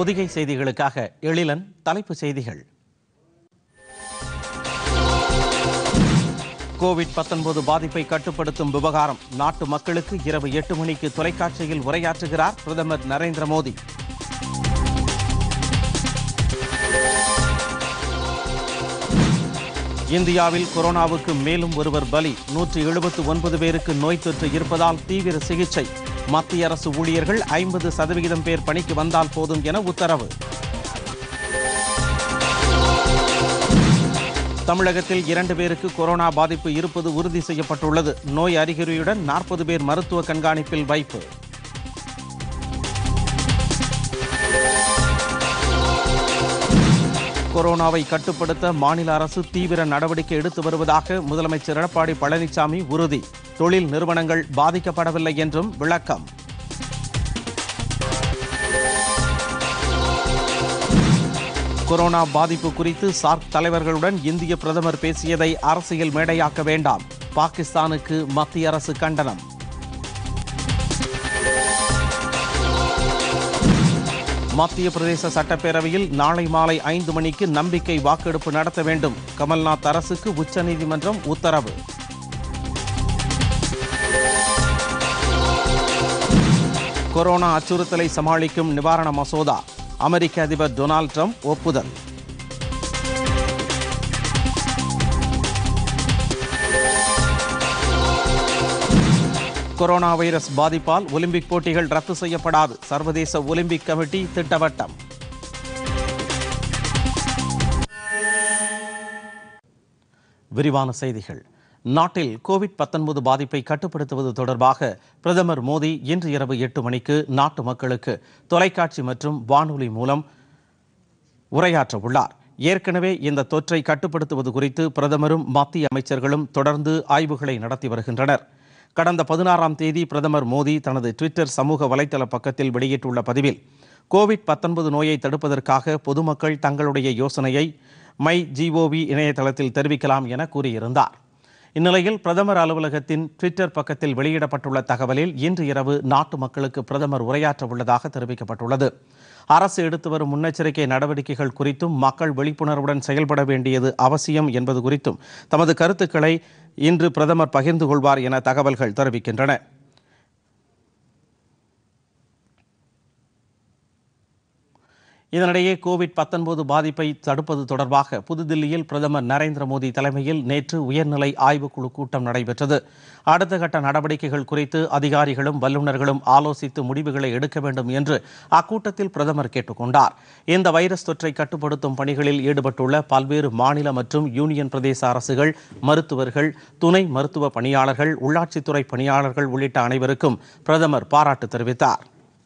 பொதிகை செய்திகளுக்காக எழிலன் தலைப்புச் செய்திகள் கோவிட் 19 பாதிப்பை கட்டுப்படுத்தும் விவகாரம் நாட்டு மக்களுக்கு இரவு எட்டு மணிக்கு தொலைக்காட்சியில் உரையாற்றுகிறார் பிரதமர் நரேந்திர மோடி இந்தியாவில் கொரோனாவுக்கு மேலும் ஒருவர் பலி நூற்றி எழுபத்து ஒன்பது பேருக்கு நோய் தொற்று இருப்பதால் தீவிர சிகிச்சை மத்திய அரசு ஊழியர்கள் ஐம்பது சதவிகிதம் பேர் பணிக்கு வந்தால் போதும் என உத்தரவு தமிழகத்தில் இரண்டு பேருக்கு கொரோனா பாதிப்பு இருப்பது உறுதி செய்யப்பட்டுள்ளது நோய் அறிகுறியுடன் நாற்பது பேர் மருத்துவ கண்காணிப்பில் வைப்பு கொரோனாவை கட்டுப்படுத்த மாநில அரசு தீவிர நடவடிக்கை எடுத்து வருவதாக முதலமைச்சர் எடப்பாடி பழனிசாமி உறுதி தொழில் நிறுவனங்கள் பாதிக்கப்படவில்லை என்றும் விளக்கம் கொரோனா பாதிப்பு குறித்து சார்க் தலைவர்களுடன் இந்திய பிரதமர் பேசியதை அரசியல் மேடையாக்க வேண்டாம் பாகிஸ்தானுக்கு மத்திய அரசு கண்டனம் மத்திய பிரதேச சட்டப்பேரவையில் நாளை மாலை ஐந்து மணிக்கு நம்பிக்கை வாக்கெடுப்பு நடத்த வேண்டும் கமல்நாத் அரசுக்கு உச்சநீதிமன்றம் உத்தரவு கொரோனா அச்சுறுத்தலை சமாளிக்கும் நிவாரண மசோதா அமெரிக்க அதிபர் டொனால்ட் ட்ரம்ப் ஒப்புதல் கொரோனா வைரஸ் பாதிப்பால் ஒலிம்பிக் போட்டிகள் ரத்து செய்யப்படாது சர்வதேச ஒலிம்பிக் கமிட்டி திட்டவட்டம் விரிவான செய்திகள் நாட்டில் கோவிட் 19 பாதிப்பை கட்டுப்படுத்துவது தொடர்பாக பிரதமர் மோடி இன்று இரவு எட்டு மணிக்கு நாட்டு மக்களுக்கு தொலைக்காட்சி மற்றும் வானொலி மூலம் உரையாற்ற உள்ளார் ஏற்கனவே இந்த தொற்றை கட்டுப்படுத்துவது குறித்து பிரதமரும் மத்திய அமைச்சர்களும் தொடர்ந்து ஆய்வுகளை நடத்தி வருகின்றனர் கடந்த பதினாறாம் தேதி பிரதமர் மோடி தனது ட்விட்டர் சமூக வலைதள பக்கத்தில் வெளியிட்டுள்ள பதிவில் கோவிட் 19 நோயை தடுப்பதற்காக பொதுமக்கள் தங்களுடைய யோசனையை மை ஜிஓவி இணையதளத்தில் தெரிவிக்கலாம் என கூறியிருந்தார் இந்நிலையில் பிரதமர் அலுவலகத்தின் ட்விட்டர் பக்கத்தில் வெளியிடப்பட்டுள்ள தகவலில் இன்று இரவு நாட்டு மக்களுக்கு பிரதமர் உரையாற்ற உள்ளதாக தெரிவிக்கப்பட்டுள்ளது அரசு எடுத்து வரும் முன்னெச்சரிக்கை நடவடிக்கைகள் குறித்தும் மக்கள் விழிப்புணர்வுடன் செயல்பட வேண்டியது அவசியம் என்பது குறித்தும் தமது கருத்துக்களை இன்று பிரதமர் பகிர்ந்து கொள்வார் என தகவல்கள் தெரிவிக்கின்றன இதனிடையே கோவிட் 19 பாதிப்பை தடுப்பது தொடர்பாக புதுதில்லியில் பிரதமர் நரேந்திர மோடி தலைமையில் நேற்று உயர்நிலை ஆய்வுக்குழு கூட்டம் நடைபெற்றது அடுத்த கட்ட நடவடிக்கைகள் குறித்து அதிகாரிகளும் வல்லுநர்களும் ஆலோசித்து முடிவுகளை எடுக்க வேண்டும் என்று அக்கூட்டத்தில் பிரதமர் கேட்டுக்கொண்டார் இந்த வைரஸ் தொற்றை கட்டுப்படுத்தும் பணிகளில் ஈடுபட்டுள்ள பல்வேறு மாநில மற்றும் யூனியன் பிரதேச அரசுகள் மருத்துவர்கள் துணை மருத்துவ பணியாளர்கள் உள்ளாட்சித்துறை பணியாளர்கள் உள்ளிட்ட அனைவருக்கும் பிரதமர் பாராட்டு தெரிவித்தார்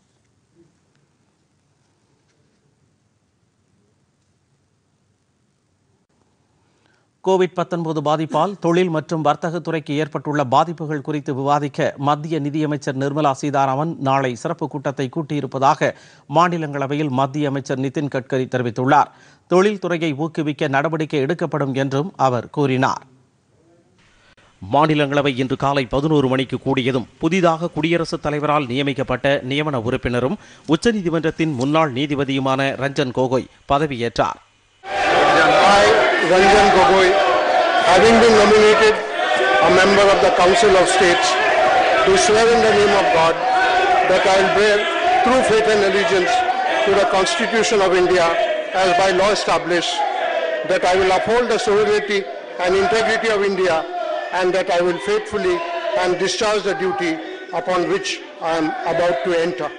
கோவிட் 19 பாதிப்பால் தொழில் மற்றும் வர்த்தகத் துறைக்கு ஏற்பட்டுள்ள பாதிப்புகள் குறித்து விவாதிக்க மத்திய நிதியமைச்சர் நிர்மலா சீதாராமன் நாளை சிறப்பு கூட்டத்தை கூட்டியிருப்பதாக மாநிலங்களவையில் மத்திய அமைச்சர் நிதின் கட்கரி தெரிவித்துள்ளார் தொழில்துறையை ஊக்குவிக்க நடவடிக்கை எடுக்கப்படும் என்றும் அவர் கூறினார் மாநிலங்களவை இன்று காலை பதினோரு மணிக்கு கூடியதும் புதிதாக குடியரசுத் தலைவரால் நியமிக்கப்பட்ட நியமன உறுப்பினரும் உச்சநீதிமன்றத்தின் முன்னாள் நீதிபதியுமான ரஞ்சன் கோகோய் பதவியேற்றார் I, Ranjan Gogoi, having been nominated a member of the Council of States, do swear in the name of God that I will bear true faith and allegiance to the Constitution of India as by law established, that I will uphold the sovereignty and integrity of India, and that I will faithfully and discharge the duty upon which I am about to enter.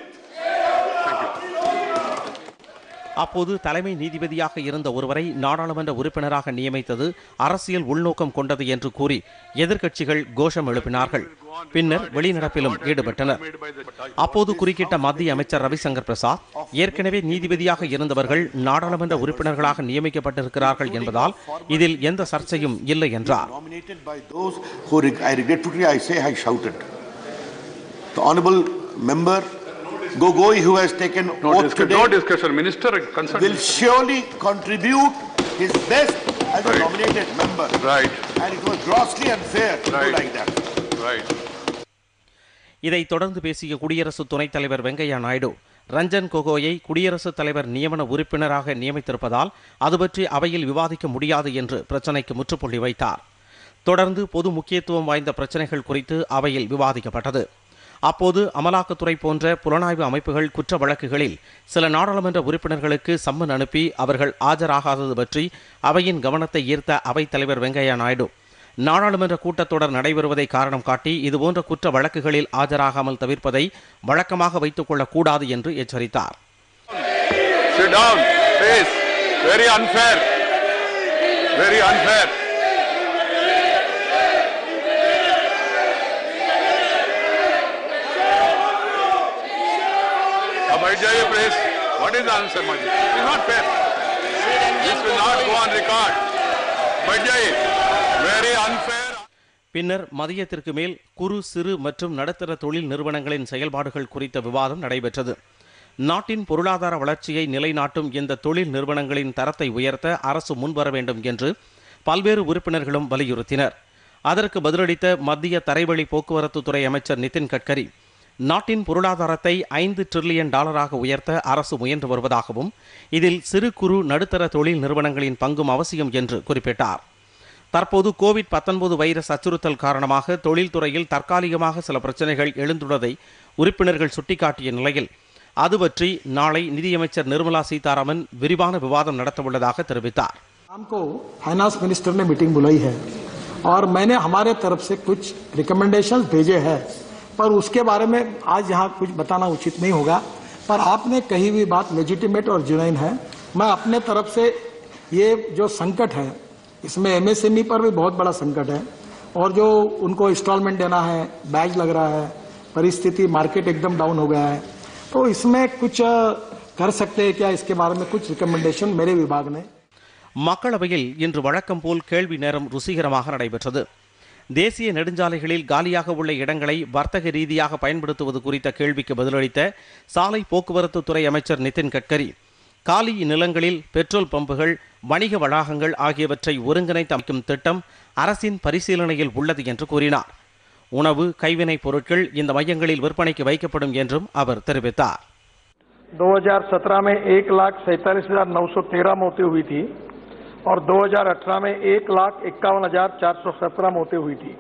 அப்போது தலைமை நீதிபதியாக இருந்த ஒருவரை நாடாளுமன்ற உறுப்பினராக நியமித்தது அரசியல் உள்நோக்கம் கொண்டது என்று கூறி எதிர்க்கட்சிகள் கோஷம் எழுப்பினார்கள் பின்னர் வெளிநடப்பிலும் ஈடுபட்டனர் அப்போது குறுக்கிட்ட மத்திய அமைச்சர் ரவிசங்கர் பிரசாத் ஏற்கனவே நீதிபதியாக இருந்தவர்கள் நாடாளுமன்ற உறுப்பினர்களாக நியமிக்கப்பட்டிருக்கிறார்கள் என்பதால் இதில் எந்த சர்ச்சையும் இல்லை என்றார் nominated by those who, reg- I regretfully I say, I shouted. The honorable member Gogoi, who has taken No oath discussion, no today, discussion, minister, concerned will minister. surely contribute his best as a Right. nominated member. Right, And it was grossly unfair to do Right. like that. right. இதைத் தொடர்ந்து பேசிய குடியரசு துணைத் தலைவர் வெங்கையா நாயுடு ரஞ்சன் கோகோயை குடியரசுத் தலைவர் நியமன உறுப்பினராக நியமித்திருப்பதால் அது பற்றி அவையில் விவாதிக்க முடியாது என்று பிரச்சினைக்கு முற்றுப்புள்ளி வைத்தார் தொடர்ந்து பொது முக்கியத்துவம் வாய்ந்த பிரச்சினைகள் குறித்து அவையில் விவாதிக்கப்பட்டது அப்போது அமலாக்கத்துறை போன்ற புலனாய்வு அமைப்புகள் குற்ற வழக்குகளில் சில நாடாளுமன்ற உறுப்பினர்களுக்கு சம்மன் அனுப்பி அவர்கள் ஆஜராகாதது பற்றி அவையின் கவனத்தை ஈர்த்த அவைத் தலைவர் வெங்கையா நாயுடு நாடாளுமன்ற கூட்டத்தொடர் நடைபெறுவதை காரணம் காட்டி இதுபோன்ற குற்ற வழக்குகளில் ஆஜராகாமல் தவிர்ப்பதை வழக்கமாக வைத்துக் கொள்ளக்கூடாது என்று எச்சரித்தார் Sit down, please. Very unfair. Very unfair. अब बैठ जाइए प्लीज व्हाट इज आंसर माजी is not fair this will not go on record बैठ जाइए वेरी अनफेयर பின்னர் மதியத்திற்கு மேல் குறு சிறு மற்றும் நடுத்தர தொழில் நிறுவனங்களின் செயல்பாடுகள் குறித்த விவாதம் நடைபெற்றது நாட்டின் பொருளாதார வளர்ச்சியை நிலைநாட்டும் இந்த தொழில் நிறுவனங்களின் தரத்தை உயர்த்த அரசு முன்வர வேண்டும் என்று பல்வேறு உறுப்பினர்களும் வலியுறுத்தினர் அதற்கு பதிலளித்த மத்திய தரைவழி போக்குவரத்து துறை அமைச்சர் நிதின் கட்கரி நாட்டின் பொருளாதாரத்தை ஐந்து டிரில்லியன் டாலராக உயர்த்த அரசு முயன்று வருவதாகவும் இதில் சிறு குறு நடுத்தர தொழில் நிறுவனங்களின் பங்கும் அவசியம் என்று குறிப்பிட்டார் தற்போது கோவிட் 19 வைரஸ் அச்சுறுத்தல் காரணமாக தொழில்துறையில் தற்காலிகமாக சில பிரச்சனைகள் எழுந்துள்ளதை உறுப்பினர்கள் சுட்டிக்காட்டிய நிலையில் அது பற்றி நாளை நிதியமைச்சர் நிர்மலா சீதாராமன் விரிவான விவாதம் நடத்தவுள்ளதாக தெரிவித்தார் शाम को फाइनेंस मिनिस्टर ने मीटिंग बुलाई है और मैंने हमारे तरफ से कुछ रिकमेंडेशंस भेजे हैं पर उसके बारे में आज यहाँ कुछ बताना उचित नहीं होगा पर आपने कही हुई बात लेजिटिमेट और जुनैन है मैं अपने तरफ से ये जो संकट है इसमें एमएसएमई पर भी बहुत बड़ा संकट है और जो उनको इंस्टॉलमेंट देना है बैज लग रहा है परिस्थिति मार्केट एकदम डाउन हो गया है तो इसमें कुछ अ, कर सकते हैं क्या इसके बारे में कुछ रिकमेंडेशन मेरे विभाग ने மக்களவையில் இன்று வழக்கம் போல் கேள்வி நேரம் ருசிகரமாக நடைபெற்றது தேசிய நெடுஞ்சாலைகளில் காலியாக உள்ள இடங்களை வர்த்தக ரீதியாக பயன்படுத்துவது குறித்த கேள்விக்கு பதிலளித்த சாலை போக்குவரத்து துறை அமைச்சர் நிதின் கட்கரி காலி நிலங்களில் பெட்ரோல் பம்புகள் வணிக வளாகங்கள் ஆகியவற்றை ஒருங்கிணைத்து அமைக்கும் திட்டம் அரசின் பரிசீலனையில் உள்ளது என்று கூறினார் உணவு கைவினைப் பொருட்கள் இந்த மையங்களில் விற்பனைக்கு வைக்கப்படும் என்றும் அவர் தெரிவித்தார் 2017 में एक लाख सैंतालीस हजार नौ सौ तेरह मौतें हुई थी और 2018 में एक लाख इक्यावन हजार चार सौ सत्रह मौतें हुई थी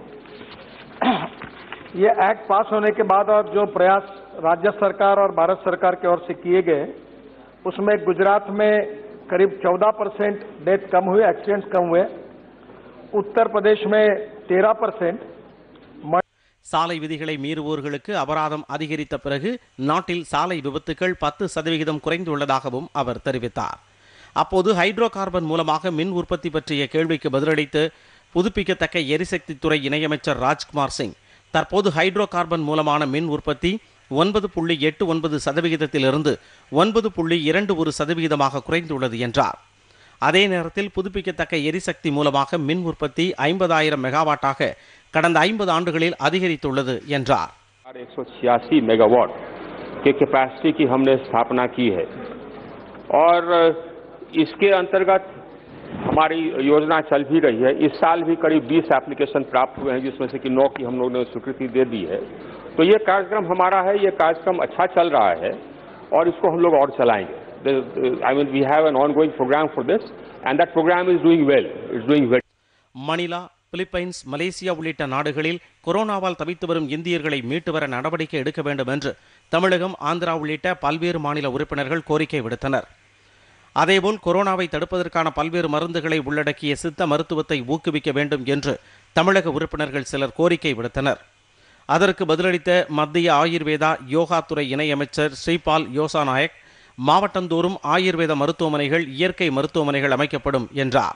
ये एक्ट पास होने के बाद और जो प्रयास राज्य सरकार और भारत सरकार की ओर से किए गए उसमें गुजरात में करीब 14 परसेंट डेथ कम हुए एक्सीडेंट्स कम हुए उत्तर प्रदेश में 13 परसेंट சாலை விதிகளை மீறுவோர்களுக்கு அபராதம் அதிகரித்த பிறகு நாட்டில் சாலை விபத்துக்கள் பத்து சதவிகிதம் குறைந்துள்ளதாகவும் அவர் தெரிவித்தார் அப்போது ஹைட்ரோ கார்பன் மூலமாக மின் உற்பத்தி பற்றிய கேள்விக்கு பதிலளித்து புதுப்பிக்கத்தக்க எரிசக்தி துறை இணையமைச்சர் ராஜ்குமார் சிங் தற்போது ஹைட்ரோ கார்பன் மூலமான மின் உற்பத்தி ஒன்பது புள்ளி எட்டு ஒன்பது சதவிகிதத்திலிருந்து ஒன்பது புள்ளி இரண்டு ஒரு சதவிகிதமாக குறைந்துள்ளது என்றார் அதே நேரத்தில் புதுப்பிக்கத்தக்க எரிசக்தி மூலமாக மின் உற்பத்தி ஐம்பதாயிரம் மெகாவாட்டாக கடந்த ஐம்பது ஆண்டுகளில் அதிகரித்துள்ளது என்றார் एक सौ छियासी मेगावाट के कैपेसिटी की हमने स्थापना की है और इसके अंतर्गत हमारी योजना चल भी रही है इस साल भी करीब 20 एप्लीकेशन प्राप्त हुए हैं जिसमें से कि 9 की हम लोगों ने स्वीकृति दे दी है तो ये कार्यक्रम हमारा है ये कार्यक्रम अच्छा चल रहा है और इसको हम लोग और चलाएंगे I mean we have an ongoing programme for this and that programme is doing well it's doing well Manila Philippines Malaysia உள்ளிட்ட நாடுகளில் கொரோனாவால் தவித்து வரும் இந்தியர்களை மீட்டு வர நடவடிக்கை எடுக்க வேண்டும் என்று தமிழகம் ஆந்திரா உள்ளிட்ட பல்வேறு மாநில உறுப்பினர்கள் கோரிக்கை விடுத்தனர் அதேபோல் கொரோனாவை தடுப்பதற்கான பல்வேறு மருந்துகளை உள்ளடக்கிய சித்த மருத்துவத்தை ஊக்குவிக்க வேண்டும் என்று தமிழக உறுப்பினர்கள் சிலர் கோரிக்கை விடுத்தனர் அதற்கு பதிலளித்த மத்திய ஆயுர்வேதா யோகா துறை இணையமைச்சர் ஸ்ரீபால் யோசா நாயக் மாவட்டந்தோறும் ஆயுர்வேத மருத்துவமனைகள் இயற்கை மருத்துவமனைகள் அமைக்கப்படும் என்றார்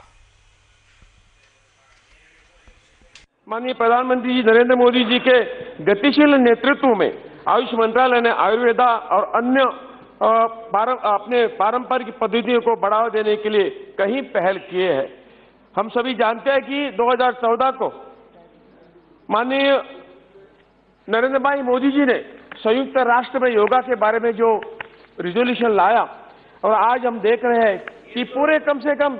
माननीय प्रधानमंत्री जी नरेंद्र मोदी जी के गतिशील नेतृत्व में आयुष मंत्रालय ने आयुर्वेदा और अन्य अ, पारं, अपने पारंपरिक पद्धतियों को बढ़ावा देने के लिए कई पहल किए हैं हम सभी जानते हैं कि 2014 को माननीय नरेंद्र भाई मोदी जी ने संयुक्त राष्ट्र में योगा के बारे में जो रिजोल्यूशन लाया और आज हम देख रहे हैं कि पूरे कम से कम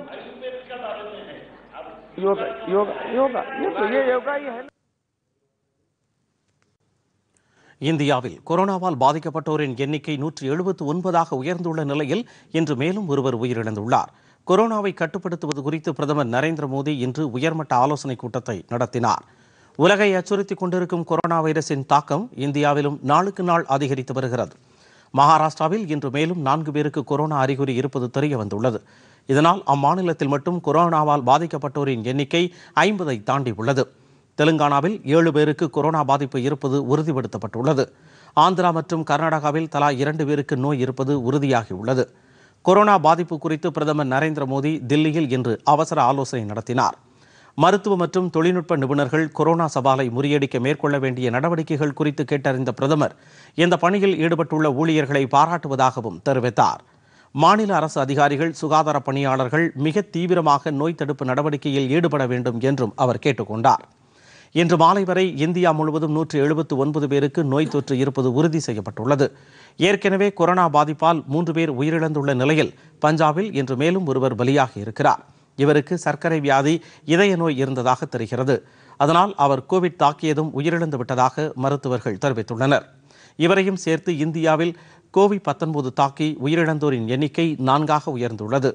योगा योगा योगा ये तो ये योगा ही है ना இந்தியாவில் கொரோனாவால் பாதிக்கப்பட்டோரின் எண்ணிக்கை நூற்றி எழுபத்து ஒன்பதாக உயர்ந்துள்ள நிலையில் இன்று மேலும் ஒருவர் உயிரிழந்துள்ளார் கொரோனாவை கட்டுப்படுத்துவது குறித்து பிரதமர் நரேந்திர மோடி இன்று உயர்மட்ட ஆலோசனைக் கூட்டத்தை நடத்தினார் உலகை அச்சுறுத்திக் கொண்டிருக்கும் கொரோனா வைரஸின் தாக்கம் இந்தியாவிலும் நாளுக்கு நாள் அதிகரித்து வருகிறது மகாராஷ்டிராவில் இன்று மேலும் நான்கு பேருக்கு கொரோனா அறிகுறி இருப்பது தெரிய வந்துள்ளது இதனால் அம்மாநிலத்தில் மட்டும் கொரோனாவால் பாதிக்கப்பட்டோரின் எண்ணிக்கை ஐம்பதை தாண்டி உள்ளது தெலுங்கானாவில் ஏழு பேருக்கு கொரோனா பாதிப்பு இருப்பது உறுதிப்படுத்தப்பட்டுள்ளது ஆந்திரா மற்றும் கர்நாடகாவில் தலா இரண்டு பேருக்கு நோய் இருப்பது உறுதியாகியுள்ளது கொரோனா பாதிப்பு குறித்து பிரதமர் நரேந்திர மோடி தில்லியில் இன்று அவசர ஆலோசனை நடத்தினார் மருத்துவ மற்றும் தொழில்நுட்ப நிபுணர்கள் கொரோனா சவாலை முறியடிக்க மேற்கொள்ள வேண்டிய நடவடிக்கைகள் குறித்து கேட்டறிந்த பிரதமர் இந்த பணியில் ஈடுபட்டுள்ள ஊழியர்களை பாராட்டுவதாகவும் தெரிவித்தார் மாநில அரசு அதிகாரிகள் சுகாதார பணியாளர்கள் மிக தீவிரமாக நோய் தடுப்பு நடவடிக்கையில் ஈடுபட வேண்டும் என்றும் அவர் கேட்டுக்கொண்டார் இன்று மாலை வரை இந்தியா முழுவதும் நூற்று எழுபத்து ஒன்பது பேருக்கு நோய் தொற்று இருப்பது உறுதி செய்யப்பட்டுள்ளது ஏற்கனவே கொரோனா பாதிப்பால் மூன்று பேர் உயிரிழந்துள்ள நிலையில் பஞ்சாபில் இன்று மேலும் ஒருவர் பலியாகி இருக்கிறார் இவருக்கு சர்க்கரை வியாதி இதய நோய் இருந்ததாக தெரிகிறது அதனால் அவர் கோவிட் தாக்கியதும் உயிரிழந்து விட்டதாக மருத்துவர்கள் தெரிவித்துள்ளனர் இவரையும் சேர்த்து இந்தியாவில் கோவிட் பத்தொன்பது தாக்கி உயிரிழந்தோரின் எண்ணிக்கை நான்காக உயர்ந்துள்ளது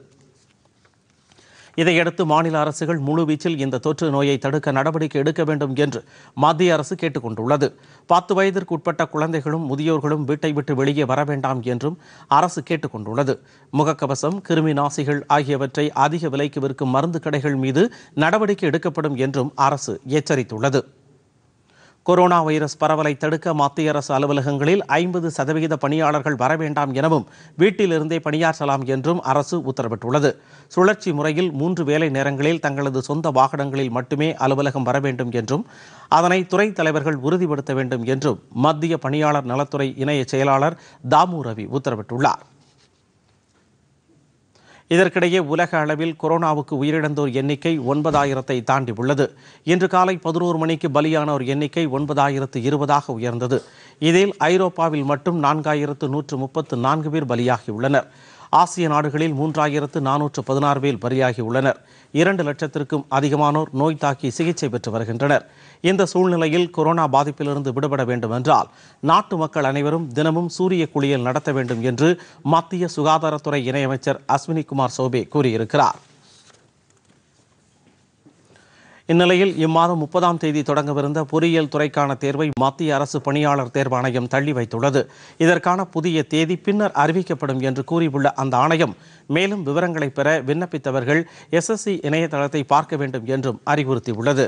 இதையடுத்து மாநில அரசுகள் முழுவீச்சில் இந்த தொற்று நோயை தடுக்க நடவடிக்கை எடுக்க வேண்டும் என்று மத்திய அரசு கேட்டுக் கொண்டுள்ளது பத்து வயதிற்கு உட்பட்ட குழந்தைகளும் முதியோர்களும் வீட்டை விட்டு வெளியே வர வேண்டாம் என்றும் அரசு கேட்டுக் கொண்டுள்ளது முகக்கவசம் கிருமி நாசிகள் ஆகியவற்றை அதிக விலைக்கு விற்கும் மருந்து கடைகள் மீது நடவடிக்கை எடுக்கப்படும் என்றும் அரசு எச்சரித்துள்ளது கொரோனா வைரஸ் பரவலை தடுக்க மத்திய அரசு அலுவலகங்களில் ஐம்பது சதவிகித பணியாளர்கள் வர வேண்டாம் எனவும் வீட்டிலிருந்தே பணியாற்றலாம் என்றும் அரசு உத்தரவிட்டுள்ளது சுழற்சி முறையில் மூன்று வேலை நேரங்களில் தங்களது சொந்த வாகனங்களில் மட்டுமே அலுவலகம் வர வேண்டும் என்றும் அதனை துறை தலைவர்கள் உறுதிப்படுத்த வேண்டும் என்றும் மத்திய பணியாளர் நலத்துறை இணைய செயலாளர் தாமு ரவி உத்தரவிட்டுள்ளார் இதற்கிடையே உலக அளவில் கொரோனாவுக்கு உயிரிழந்தோர் எண்ணிக்கை ஒன்பதாயிரத்தை தாண்டி உள்ளது இன்று காலை பதினோரு மணிக்கு பலியானோர் எண்ணிக்கை ஒன்பதாயிரத்து இருபதாக உயர்ந்தது இதில் ஐரோப்பாவில் மட்டும் நான்காயிரத்து நூற்று முப்பத்து நான்கு பேர் பலியாகியுள்ளனர் ஆசிய நாடுகளில் மூன்றாயிரத்து நானூற்று பதினாறு பேர் பலியாகியுள்ளனர் இரண்டு லட்சத்திற்கும் அதிகமானோர் நோய் தாக்கி சிகிச்சை பெற்று வருகின்றனர் இந்த சூழ்நிலையில் கொரோனா பாதிப்பிலிருந்து விடுபட வேண்டும் என்றால் நாட்டு மக்கள் அனைவரும் தினமும் சூரிய குளியல் நடத்த வேண்டும் என்று மத்திய சுகாதாரத்துறை இணையமைச்சர் அஸ்வினி குமார் சௌபே கூறியிருக்கிறார் இந்நிலையில் இம்மாதம் முப்பதாம் தேதி தொடங்கவிருந்த பொறியியல் துறைக்கான தேர்வை மத்திய அரசு பணியாளர் தேர்வாணையம் தள்ளி வைத்துள்ளது இதற்கான புதிய தேதி பின்னர் அறிவிக்கப்படும் என்று கூறியுள்ள அந்த ஆணையம் மேலும் விவரங்களை பெற விண்ணப்பித்தவர்கள் எஸ்எஸ்சி இணையதளத்தை பார்க்க வேண்டும் என்றும் அறிவுறுத்தியுள்ளது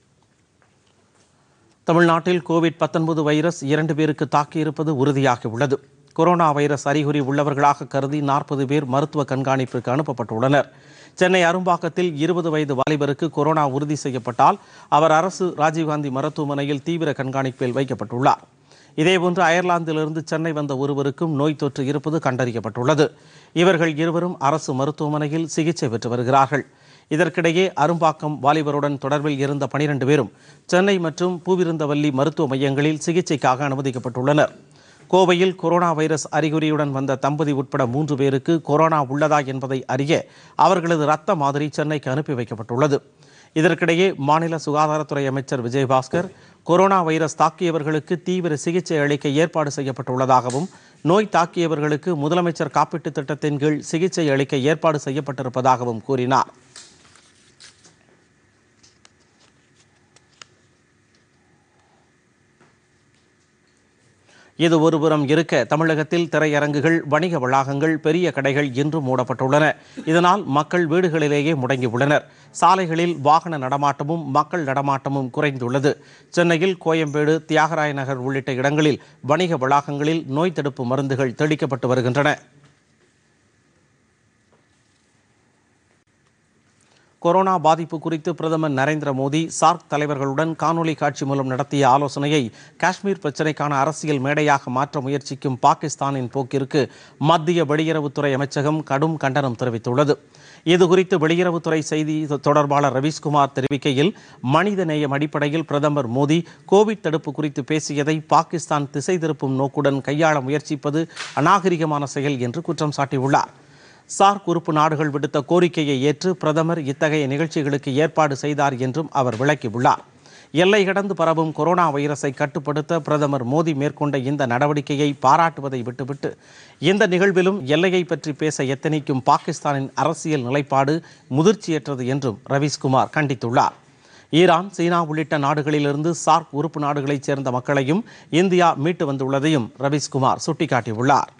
தமிழ்நாட்டில் கோவிட் பத்தொன்பது வைரஸ் இரண்டு பேருக்கு தாக்கியிருப்பது உறுதியாகியுள்ளது கொரோனா வைரஸ் அறிகுறி உள்ளவர்களாக கருதி நாற்பது பேர் மருத்துவ கண்காணிப்பிற்கு அனுப்பப்பட்டுள்ளனர் சென்னை அரும்பாக்கத்தில் இருபது வயது வாலிபருக்கு கொரோனா உறுதி செய்யப்பட்டால் அவர் அரசு ராஜீவ்காந்தி மருத்துவமனையில் தீவிர கண்காணிப்பில் வைக்கப்பட்டுள்ளார் இதேபோன்று அயர்லாந்திலிருந்து சென்னை வந்த ஒருவருக்கும் நோய் தொற்று இருப்பது கண்டறியப்பட்டுள்ளது இவர்கள் இருவரும் அரசு மருத்துவமனையில் சிகிச்சை பெற்று வருகிறார்கள் இதற்கிடையே அரும்பாக்கம் வாலிபருடன் தொடர்பில் இருந்த பனிரெண்டு பேரும் சென்னை மற்றும் பூவிருந்தவல்லி மருத்துவ மையங்களில் சிகிச்சைக்காக அனுமதிக்கப்பட்டுள்ளனர் கோவையில் கொரோனா வைரஸ் அறிகுறியுடன் வந்த தம்பதி உட்பட மூன்று பேருக்கு கொரோனா உள்ளதா என்பதை அறிய அவர்களது இரத்த மாதிரி சென்னைக்கு அனுப்பி வைக்கப்பட்டுள்ளது இதற்கிடையே மாநில சுகாதாரத்துறை அமைச்சர் விஜயபாஸ்கர் கொரோனா வைரஸ் தாக்கியவர்களுக்கு தீவிர சிகிச்சை அளிக்க ஏற்பாடு செய்யப்பட்டுள்ளதாகவும் நோய் தாக்கியவர்களுக்கு முதலமைச்சர் காப்பீட்டுத் திட்டத்தின் கீழ் சிகிச்சை அளிக்க ஏற்பாடு செய்யப்பட்டிருப்பதாகவும் கூறினார் இது ஒருபுறம் இருக்க தமிழகத்தில் திரையரங்குகள் வணிக வளாகங்கள் பெரிய கடைகள் இன்றும் மூடப்பட்டுள்ளன இதனால் மக்கள் வீடுகளிலேயே முடங்கியுள்ளனர் சாலைகளில் வாகன நடமாட்டமும் மக்கள் நடமாட்டமும் குறைந்துள்ளது சென்னையில் கோயம்பேடு தியாகராய நகர் உள்ளிட்ட இடங்களில் வணிக வளாகங்களில் நோய் தடுப்பு மருந்துகள் தெளிக்கப்பட்டு வருகின்றன கொரோனா பாதிப்பு குறித்து பிரதமர் நரேந்திர மோடி சார்க் தலைவர்களுடன் காணொலி காட்சி மூலம் நடத்திய ஆலோசனையை காஷ்மீர் பிரச்சினைக்கான அரசியல் மேடையாக மாற்ற முயற்சிக்கும் பாகிஸ்தானின் போக்கிற்கு மத்திய வெளியுறவுத்துறை அமைச்சகம் கடும் கண்டனம் தெரிவித்துள்ளது இதுகுறித்து வெளியுறவுத்துறை செய்தி தொடர்பாளர் ரவீஷ்குமார் தெரிவிக்கையில் மனித நேயம் அடிப்படையில் பிரதமர் மோடி கோவிட் தடுப்பு குறித்து பேசியதை பாகிஸ்தான் திசை திருப்பும் நோக்குடன் கையாள முயற்சிப்பது அநாகரிகமான செயல் என்று குற்றம் சாட்டியுள்ளார் சார்க் உறுப்பு நாடுகள் விடுத்த கோரிக்கையை ஏற்று பிரதமர் இத்தகைய நிகழ்ச்சிகளுக்கு ஏற்பாடு செய்தார் என்றும் அவர் விளக்கியுள்ளார் எல்லை கடந்து பரவும் கொரோனா வைரஸை கட்டுப்படுத்த பிரதமர் மோடி மேற்கொண்ட இந்த நடவடிக்கையை பாராட்டுவதை விட்டுவிட்டு இந்த நிகழ்விலும் எல்லையை பற்றி பேச எத்தனைக்கும் பாகிஸ்தானின் அரசியல் நிலைப்பாடு முதிர்ச்சியற்றது என்றும் ரவீஸ்குமார் கண்டித்துள்ளார் ஈரான் சீனா உள்ளிட்ட நாடுகளிலிருந்து சார்க் உறுப்பு நாடுகளைச் சேர்ந்த மக்களையும் இந்தியா மீட்டு வந்துள்ளதையும் ரவீஸ்குமார் சுட்டிக்காட்டியுள்ளார்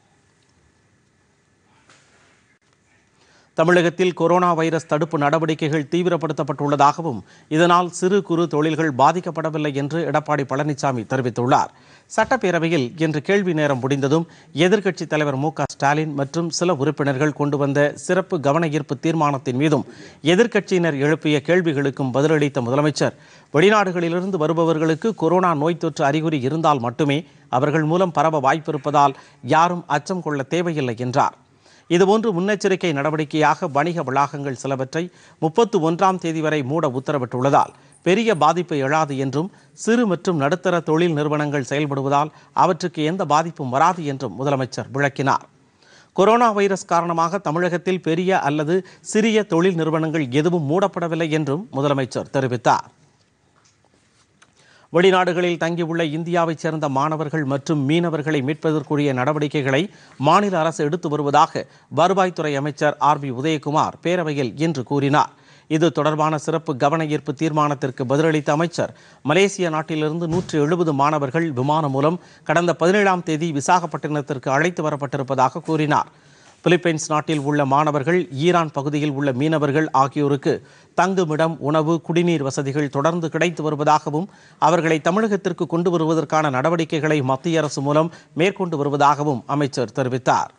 தமிழகத்தில் கொரோனா வைரஸ் தடுப்பு நடவடிக்கைகள் தீவிரப்படுத்தப்பட்டுள்ளதாகவும் இதனால் சிறு குறு தொழில்கள் பாதிக்கப்படவில்லை என்று எடப்பாடி பழனிசாமி தெரிவித்துள்ளார் சட்டப்பேரவையில் இன்று கேள்வி நேரம் முடிந்ததும் எதிர்க்கட்சித் தலைவர் மு க ஸ்டாலின் மற்றும் சில உறுப்பினர்கள் கொண்டு வந்த சிறப்பு கவன ஈர்ப்பு தீர்மானத்தின் மீதும் எதிர்க்கட்சியினர் எழுப்பிய கேள்விகளுக்கும் பதிலளித்த முதலமைச்சர் வெளிநாடுகளிலிருந்து வருபவர்களுக்கு கொரோனா நோய் தொற்று அறிகுறி இருந்தால் மட்டுமே அவர்கள் மூலம் பரவ வாய்ப்பிருப்பதால் யாரும் அச்சம் கொள்ள தேவையில்லை என்றார் இதுபோன்று முன்னெச்சரிக்கை நடவடிக்கையாக வணிக வளாகங்கள் சிலவற்றை முப்பத்து ஒன்றாம் தேதி வரை மூட உத்தரவிட்டுள்ளதால் பெரிய பாதிப்பு எழாது என்றும் சிறு மற்றும் நடுத்தர தொழில் நிறுவனங்கள் செயல்படுவதால் அவற்றுக்கு எந்த பாதிப்பும் வராது என்றும் முதலமைச்சர் விளக்கினார் கொரோனா வைரஸ் காரணமாக தமிழகத்தில் பெரிய அல்லது சிறிய தொழில் நிறுவனங்கள் எதுவும் மூடப்படவில்லை என்றும் முதலமைச்சர் தெரிவித்தார் வெளிநாடுகளில் தங்கியுள்ள இந்தியாவைச் சேர்ந்த மாணவர்கள் மற்றும் மீனவர்களை மீட்பதற்குரிய நடவடிக்கைகளை மாநில அரசு எடுத்து வருவதாக வருவாய்த்துறை அமைச்சர் ஆர் பி உதயகுமார் பேரவையில் இன்று கூறினார் இது தொடர்பான சிறப்பு கவன ஈர்ப்பு தீர்மானத்திற்கு பதிலளித்த அமைச்சர் மலேசிய நாட்டிலிருந்து நூற்று எழுபது மாணவர்கள் விமானம் மூலம் கடந்த பதினேழாம் தேதி விசாகப்பட்டினத்திற்கு அழைத்து வரப்பட்டிருப்பதாக கூறினார் பிலிப்பைன்ஸ் நாட்டில் உள்ள மாணவர்கள் ஈரான் பகுதியில் உள்ள மீனவர்கள் ஆகியோருக்கு தங்குமிடம் உணவு குடிநீர் வசதிகள் தொடர்ந்து கிடைத்து வருவதாகவும் அவர்களை தமிழகத்திற்கு கொண்டு வருவதற்கான நடவடிக்கைகளை மத்திய அரசு மூலம் மேற்கொண்டு வருவதாகவும் அமைச்சர் தெரிவித்தார்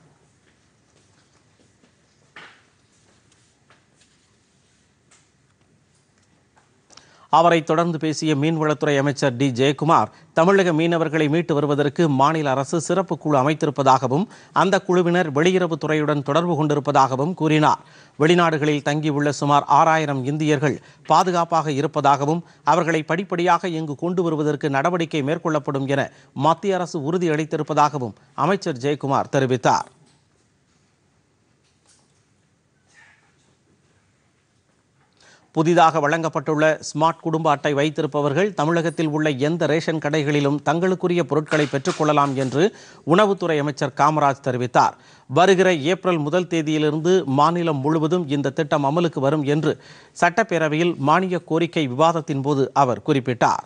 அவரை தொடர்ந்து பேசிய மீன்வளத்துறை அமைச்சர் டி ஜெயக்குமார் தமிழக மீனவர்களை மீட்டு வருவதற்கு மாநில அரசு சிறப்பு குழு அமைத்திருப்பதாகவும் அந்த குழுவினர் வெளியுறவுத் துறையுடன் தொடர்பு கொண்டிருப்பதாகவும் கூறினார் வெளிநாடுகளில் தங்கியுள்ள சுமார் ஆறாயிரம் இந்தியர்கள் பாதுகாப்பாக இருப்பதாகவும் அவர்களை படிப்படியாக இங்கு கொண்டு வருவதற்கு நடவடிக்கை மேற்கொள்ளப்படும் என மத்திய அரசு உறுதியளித்திருப்பதாகவும் அமைச்சர் ஜெயக்குமார் தெரிவித்தார் புதிதாக வழங்கப்பட்டுள்ள ஸ்மார்ட் குடும்ப அட்டை வைத்திருப்பவர்கள் தமிழகத்தில் உள்ள எந்த ரேஷன் கடைகளிலும் தங்களுக்குரிய பொருட்களை பெற்றுக்கொள்ளலாம் என்று உணவுத்துறை அமைச்சர் காமராஜ் தெரிவித்தார் வருகிற ஏப்ரல் முதல் தேதியிலிருந்து மாநிலம் முழுவதும் இந்த திட்டம் அமலுக்கு வரும் என்று சட்டப்பேரவையில் மானிய கோரிக்கை விவாதத்தின் போது அவர் குறிப்பிட்டார்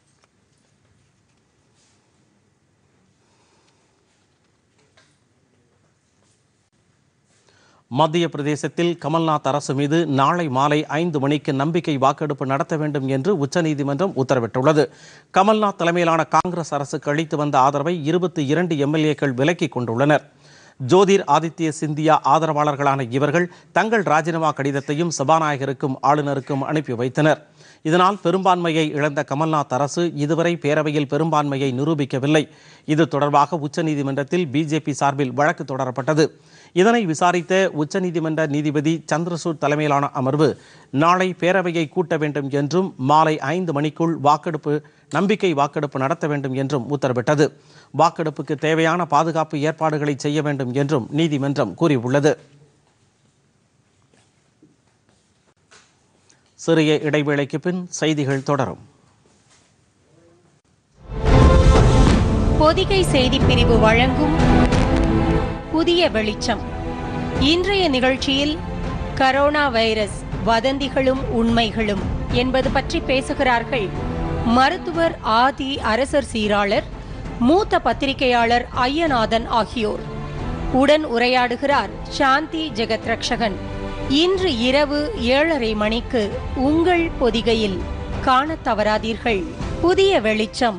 மத்திய பிரதேசத்தில் கமல்நாத் அரசு மீது நாளை மாலை ஐந்து மணிக்கு நம்பிக்கை வாக்கெடுப்பு நடத்த வேண்டும் என்று உச்சநீதிமன்றம் உத்தரவிட்டுள்ளது கமல்நாத் தலைமையிலான காங்கிரஸ் அரசுக்கு அளித்து வந்த ஆதரவை இருபத்தி இரண்டு எம்எல்ஏக்கள் விலக்கிக் கொண்டுள்ளனர் ஜோதிர் ஆதித்ய சிந்தியா ஆதரவாளர்களான இவர்கள் தங்கள் ராஜினாமா கடிதத்தையும் சபாநாயகருக்கும் ஆளுநருக்கும் அனுப்பி வைத்தனர் இதனால் பெரும்பான்மையை இழந்த கமல்நாத் அரசு இதுவரை பேரவையில் பெரும்பான்மையை நிரூபிக்கவில்லை இது தொடர்பாக உச்சநீதிமன்றத்தில் பிஜேபி சார்பில் வழக்கு தொடரப்பட்டது இதனை விசாரித்த உச்சநீதிமன்ற நீதிபதி சந்திரசூட் தலைமையிலான அமர்வு நாளை பேரவையை கூட்ட வேண்டும் என்றும் மாலை ஐந்து மணிக்குள் வாக்கெடுப்பு நம்பிக்கை வாக்கெடுப்பு நடத்த வேண்டும் என்றும் உத்தரவிட்டது வாக்கெடுப்புக்கு தேவையான பாதுகாப்பு ஏற்பாடுகளை செய்ய வேண்டும் என்றும் நீதிமன்றம் கூறியுள்ளது சிறிய இடைவேளைக்கு பின் செய்திகள் தொடரும் பொதிகை செய்தி பிரிவு வழங்கும் புதிய வெளிச்சம் இன்றைய நிகழ்ச்சியில் கரோனா வைரஸ் வதந்திகளும் உண்மைகளும் என்பது பற்றி பேசுகிறார்கள் மருத்துவர் ஆதி அரசர் சீராளர் மூத்த பத்திரிகையாளர் ஐயநாதன் ஆகியோர் உடன் உரையாடுகிறார் சாந்தி ஜெகத் ரக்ஷகன் இன்று இரவு ஏழரை மணிக்கு உங்கள் பொதிகையில் காணத் தவறாதீர்கள் புதிய வெளிச்சம்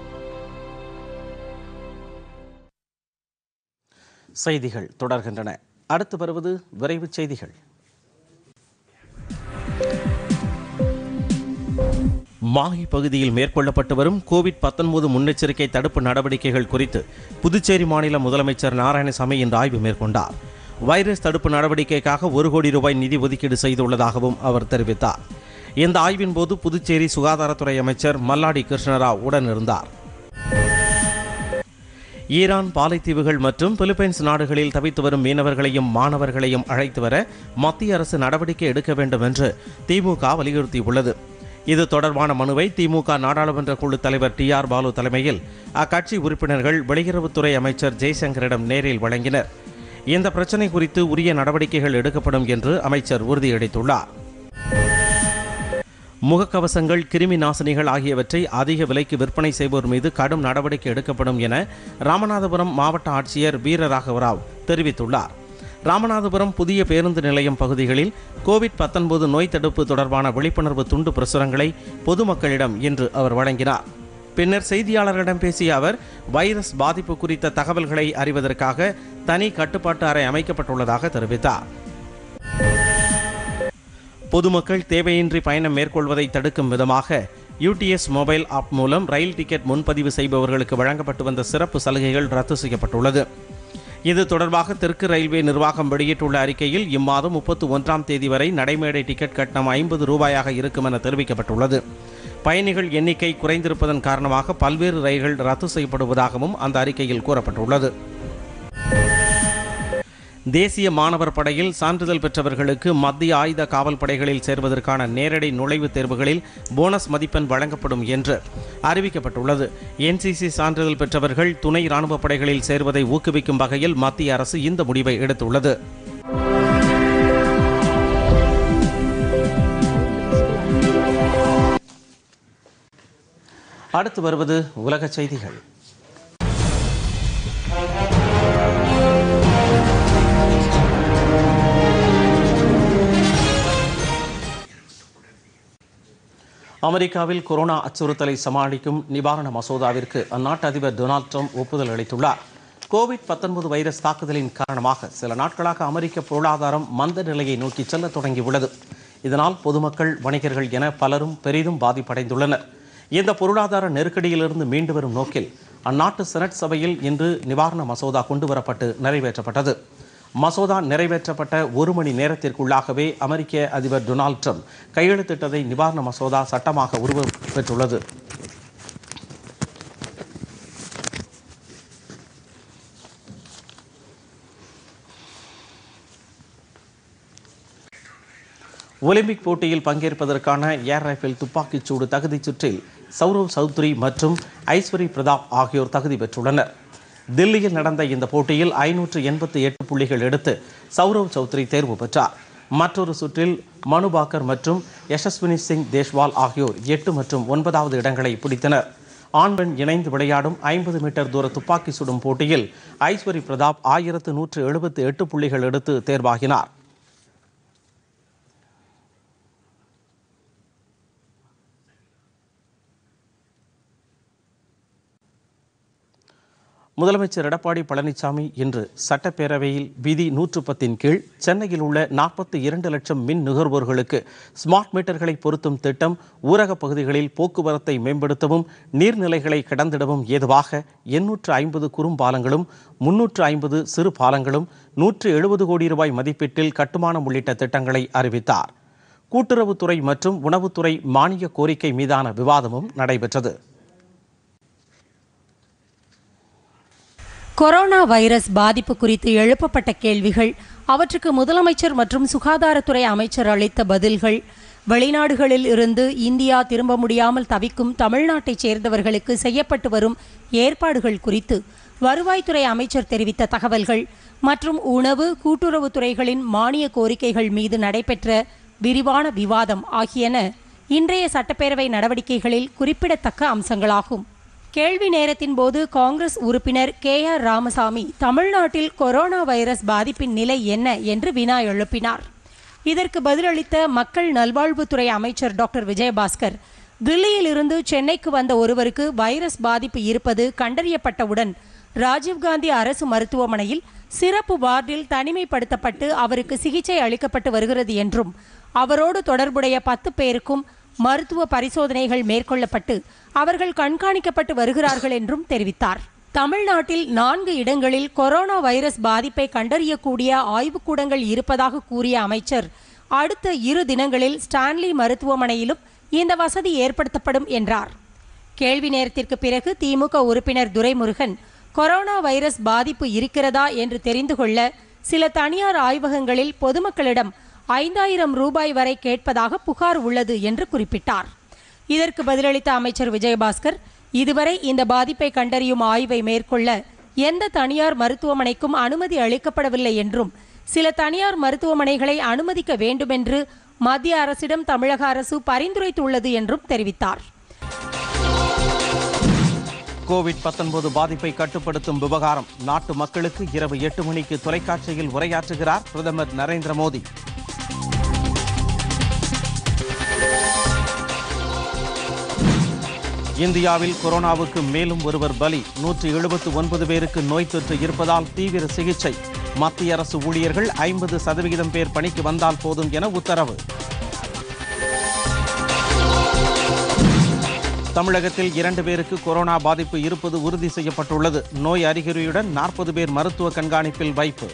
செய்திகள் தொடர்கின்றன அடுத்து வருவது விரைவுச் செய்திகள் மாஹி பகுதியில் மேற்கொள்ளப்பட்டு வரும் கோவிட் 19 முன்னெச்சரிக்கை தடுப்பு நடவடிக்கைகள் குறித்து புதுச்சேரி மாநில முதலமைச்சர் நாராயணசாமி இன்று ஆய்வு மேற்கொண்டார் வைரஸ் தடுப்பு நடவடிக்கைக்காக ஒரு கோடி ரூபாய் நிதி ஒதுக்கீடு செய்துள்ளதாகவும் அவர் தெரிவித்தார் இந்த ஆய்வின் போது புதுச்சேரி சுகாதாரத்துறை அமைச்சர் மல்லாடி கிருஷ்ணராவ் உடன் இருந்தார் ஈரான் பாலைத்தீவுகள் மற்றும் பிலிப்பைன்ஸ் நாடுகளில் தவித்து வரும் மீனவர்களையும் மாணவர்களையும் அழைத்து வர மத்திய அரசு நடவடிக்கை எடுக்க வேண்டும் என்று திமுக வலியுறுத்தியுள்ளது இது தொடர்பான மனுவை திமுக நாடாளுமன்ற குழு தலைவர் டி ஆர் பாலு தலைமையில் அக்கட்சி உறுப்பினர்கள் வெளியுறவுத்துறை அமைச்சர் ஜெய்சங்கரிடம் நேரில் வழங்கினர் இந்த பிரச்சினை குறித்து உரிய நடவடிக்கைகள் எடுக்கப்படும் என்று அமைச்சர் உறுதியளித்துள்ளார் முகக்கவசங்கள் கிருமி நாசினிகள் ஆகியவற்றை அதிக விலைக்கு விற்பனை செய்வோர் மீது கடும் நடவடிக்கை எடுக்கப்படும் என ராமநாதபுரம் மாவட்ட ஆட்சியர் வீரராகவராவ் தெரிவித்துள்ளார் ராமநாதபுரம் புதிய பேருந்து நிலையம் பகுதிகளில் கோவிட் 19 நோய் தடுப்பு தொடர்பான விழிப்புணர்வு துண்டு பிரசுரங்களை பொதுமக்களிடம் இன்று அவர் வழங்கினார் பின்னர் செய்தியாளர்களிடம் பேசிய அவர் வைரஸ் பாதிப்பு குறித்த தகவல்களை அறிவதற்காக தனி கட்டுப்பாட்டு அறை அமைக்கப்பட்டுள்ளதாக தெரிவித்தார் பொதுமக்கள் தேவையின்றி பயணம் மேற்கொள்வதை தடுக்கும் விதமாக யூடிஎஸ் மொபைல் ஆப் மூலம் ரயில் டிக்கெட் முன்பதிவு செய்பவர்களுக்கு வழங்கப்பட்டு வந்த சிறப்பு சலுகைகள் ரத்து செய்யப்பட்டுள்ளது இது தொடர்பாக தெற்கு ரயில்வே நிர்வாகம் வெளியிட்டுள்ள அறிக்கையில் இம்மாதம் முப்பத்தி ஒன்றாம் தேதி வரை நடைமேடை டிக்கெட் கட்டணம் ஐம்பது ரூபாயாக இருக்கும் என தெரிவிக்கப்பட்டுள்ளது பயணிகள் எண்ணிக்கை குறைந்திருப்பதன் காரணமாக பல்வேறு ரயில்கள் ரத்து செய்யப்படுவதாகவும் அந்த அறிக்கையில் கூறப்பட்டுள்ளது தேசிய மாணவர் படையில் சான்றிதழ் பெற்றவர்களுக்கு மத்திய ஆயுத காவல் படைகளில் சேர்வதற்கான நேரடி நுழைவுத் தேர்வுகளில் போனஸ் மதிப்பெண் வழங்கப்படும் என்று அறிவிக்கப்பட்டுள்ளது என்சிசி சான்றிதழ் பெற்றவர்கள் துணை ராணுவ படைகளில் சேர்வதை ஊக்குவிக்கும் வகையில் மத்திய அரசு இந்த முடிவை எடுத்துள்ளது அடுத்து வருவது உலக செய்திகள் அமெரிக்காவில் கொரோனா அச்சுறுத்தலை சமாளிக்கும் நிவாரண மசோதாவிற்கு அந்நாட்டு அதிபர் டொனால்ட் ட்ரம்ப் ஒப்புதல் அளித்துள்ளார் கோவிட் 19 வைரஸ் தாக்குதலின் காரணமாக சில நாட்களாக அமெரிக்க பொருளாதாரம் மந்த நிலையை நோக்கி செல்ல தொடங்கியுள்ளது இதனால் பொதுமக்கள் வணிகர்கள் என பலரும் பெரிதும் பாதிப்படைந்துள்ளனர் இந்த பொருளாதார நெருக்கடியிலிருந்து மீண்டு வரும் நோக்கில் அந்நாட்டு செனட் சபையில் இன்று நிவாரண மசோதா கொண்டுவரப்பட்டு நிறைவேற்றப்பட்டது மசோதா நிறைவேற்றப்பட்ட ஒரு மணி நேரத்திற்குள்ளாகவே அமெரிக்க அதிபர் டொனால்ட் ட்ரம்ப் கையெழுத்திட்டதை நிவாரண மசோதா சட்டமாக உருவம் பெற்றுள்ளது ஒலிம்பிக் போட்டியில் பங்கேற்பதற்கான ஏர் ரைஃபிள் துப்பாக்கிச் சூடு தகுதிச் சுற்றில் சௌரவ் சௌத்ரி மற்றும் ஐஸ்வரி பிரதாப் ஆகியோர் தகுதி பெற்றுள்ளனர் தில்லியில் நடந்த இந்த போட்டியில் ஐநூற்று எண்பத்தி எட்டு புள்ளிகள் எடுத்து சௌரவ் சௌத்ரி தேர்வு பெற்றார் மற்றொரு சுற்றில் மனு பாக்கர் மற்றும் யசஸ்வினி சிங் தேஷ்வால் ஆகியோர் எட்டு மற்றும் ஒன்பதாவது இடங்களை பிடித்தனர் ஆண் பெண் இணைந்து விளையாடும் ஐம்பது மீட்டர் தூர துப்பாக்கி சுடும் போட்டியில் ஐஸ்வரி பிரதாப் ஆயிரத்து நூற்று எழுபத்து எட்டு புள்ளிகள் எடுத்து தேர்வாகினார் முதலமைச்சர் எடப்பாடி பழனிசாமி இன்று சட்டப்பேரவையில் விதி நூற்று பத்தின் கீழ் சென்னையில் உள்ள நாற்பத்தி இரண்டு லட்சம் மின் நுகர்வோர்களுக்கு ஸ்மார்ட் மீட்டர்களை பொருத்தும் திட்டம் ஊரகப் பகுதிகளில் போக்குவரத்தை மேம்படுத்தவும் நீர்நிலைகளை கடந்திடவும் ஏதுவாக எண்ணூற்று ஐம்பது குறும்பாலங்களும் முன்னூற்று ஐம்பது சிறு பாலங்களும் நூற்று எழுபது கோடி ரூபாய் மதிப்பீட்டில் கட்டுமானம் உள்ளிட்ட திட்டங்களை அறிவித்தார் கூட்டுறவுத்துறை மற்றும் உணவுத்துறை மானிய கோரிக்கை மீதான விவாதமும் நடைபெற்றது கொரோனா வைரஸ் பாதிப்பு குறித்து எழுப்பப்பட்ட கேள்விகள் அவற்றுக்கு முதலமைச்சர் மற்றும் சுகாதாரத்துறை அமைச்சர் அளித்த பதில்கள் வெளிநாடுகளில் இருந்து இந்தியா திரும்ப முடியாமல் தவிக்கும் தமிழ்நாட்டைச் சேர்ந்தவர்களுக்கு செய்யப்பட்டு வரும் ஏற்பாடுகள் குறித்து வருவாய்த்துறை அமைச்சர் தெரிவித்த தகவல்கள் மற்றும் உணவு கூட்டுறவுத்துறைகளின் மானிய கோரிக்கைகள் மீது நடைபெற்ற விரிவான விவாதம் ஆகியன இன்றைய சட்டப்பேரவை நடவடிக்கைகளில் குறிப்பிடத்தக்க அம்சங்களாகும் கேள்வி நேரத்தின் போது காங்கிரஸ் உறுப்பினர் கே ஆர் ராமசாமி தமிழ்நாட்டில் கொரோனா வைரஸ் பாதிப்பின் நிலை என்ன என்று வினா எழுப்பினார் இதற்கு பதிலளித்த மக்கள் நல்வாழ்வுத்துறை அமைச்சர் டாக்டர் விஜயபாஸ்கர் தில்லியில் இருந்து சென்னைக்கு வந்த ஒருவருக்கு வைரஸ் பாதிப்பு இருப்பது கண்டறியப்பட்டவுடன் ராஜீவ்காந்தி அரசு மருத்துவமனையில் சிறப்பு வார்டில் தனிமைப்படுத்தப்பட்டு அவருக்கு சிகிச்சை அளிக்கப்பட்டு வருகிறது என்றும் அவரோடு தொடர்புடைய பத்து பேருக்கும் மருத்துவ பரிசோதனைகள் மேற்கொள்ளப்பட்டு அவர்கள் கண்காணிக்கப்பட்டு வருகிறார்கள் என்றும் தெரிவித்தார் தமிழ்நாட்டில் நான்கு இடங்களில் கொரோனா வைரஸ் பாதிப்பை கண்டறியக்கூடிய ஆய்வுக்கூடங்கள் இருப்பதாக கூறிய அமைச்சர் அடுத்த இரு தினங்களில் ஸ்டான்லி மருத்துவமனையிலும் இந்த வசதி ஏற்படுத்தப்படும் என்றார் கேள்வி நேரத்திற்கு பிறகு திமுக உறுப்பினர் துரைமுருகன் கொரோனா வைரஸ் பாதிப்பு இருக்கிறதா என்று தெரிந்து கொள்ள சில தனியார் ஆய்வகங்களில் பொதுமக்களிடம் ஐந்தாயிரம் ரூபாய் வரை கேட்பதாக புகார் உள்ளது என்று குறிப்பிட்டார் இதற்கு பதிலளித்த அமைச்சர் விஜயபாஸ்கர் இதுவரை இந்த பாதிப்பை கண்டறியும் ஆய்வை மேற்கொள்ள எந்த தனியார் மருத்துவமனைக்கும் அனுமதி அளிக்கப்படவில்லை என்றும் சில தனியார் மருத்துவமனைகளை அனுமதிக்க வேண்டுமென்று மத்திய அரசிடம் தமிழக அரசு பரிந்துரைத்துள்ளது என்றும் தெரிவித்தார் கோவிட் 19 பாதிப்பை கட்டுப்படுத்தும் விவகாரம் நாட்டு மக்களுக்கு இரவு எட்டு மணிக்கு தொலைக்காட்சியில் உரையாற்றுகிறார் பிரதமர் நரேந்திர மோடி இந்தியாவில் கொரோனாவுக்கு மேலும் ஒருவர் பலி நூற்றி எழுபத்து ஒன்பது பேருக்கு நோய் தொற்று இருப்பதால் தீவிர சிகிச்சை மத்திய அரசு ஊழியர்கள் ஐம்பது சதவிகிதம் பேர் பணிக்கு வந்தால் போதும் என உத்தரவு தமிழகத்தில் இரண்டு பேருக்கு கொரோனா பாதிப்பு இருப்பது உறுதி செய்யப்பட்டுள்ளது நோய் அறிகுறியுடன் நாற்பது பேர் மருத்துவ கண்காணிப்பில் வைப்பு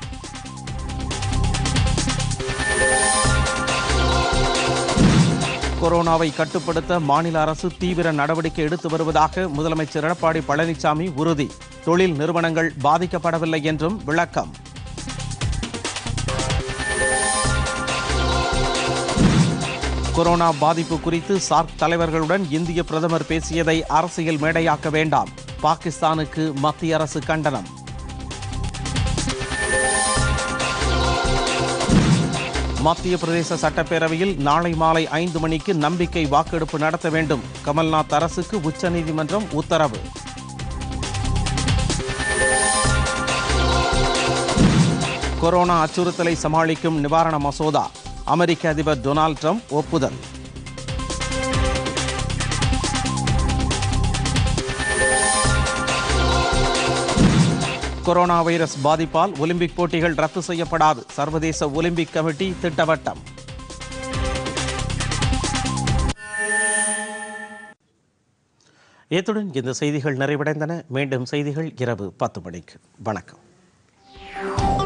கொரோனாவை கட்டுப்படுத்த மாநில அரசு தீவிர நடவடிக்கை எடுத்து வருவதாக முதலமைச்சர் எடப்பாடி பழனிசாமி உறுதி தொழில் நிறுவனங்கள் பாதிக்கப்படவில்லை என்றும் விளக்கம் கொரோனா பாதிப்பு குறித்து சார்க் தலைவர்களுடன் இந்திய பிரதமர் பேசியதை அரசியல் மேடையாக்க வேண்டாம் பாகிஸ்தானுக்கு மத்திய அரசு கண்டனம் மத்திய பிரதேச சட்டப்பேரவையில் நாளை மாலை ஐந்து மணிக்கு நம்பிக்கை வாக்கெடுப்பு நடத்த வேண்டும் கமல்நாத் அரசுக்கு உச்சநீதிமன்றம் உத்தரவு கொரோனா அச்சுறுத்தலை சமாளிக்கும் நிவாரண மசோதா அமெரிக்க அதிபர் டொனால்ட் ட்ரம்ப் ஒப்புதல் கொரோனா வைரஸ் பாதிப்பால் ஒலிம்பிக் போட்டிகள் ரத்து செய்யப்படாது சர்வதேச ஒலிம்பிக் கமிட்டி திட்டவட்டம் இத்துடன் இந்த செய்திகள் நிறைவடைந்தன மீண்டும் செய்திகள் இரவு பத்து மணிக்கு வணக்கம்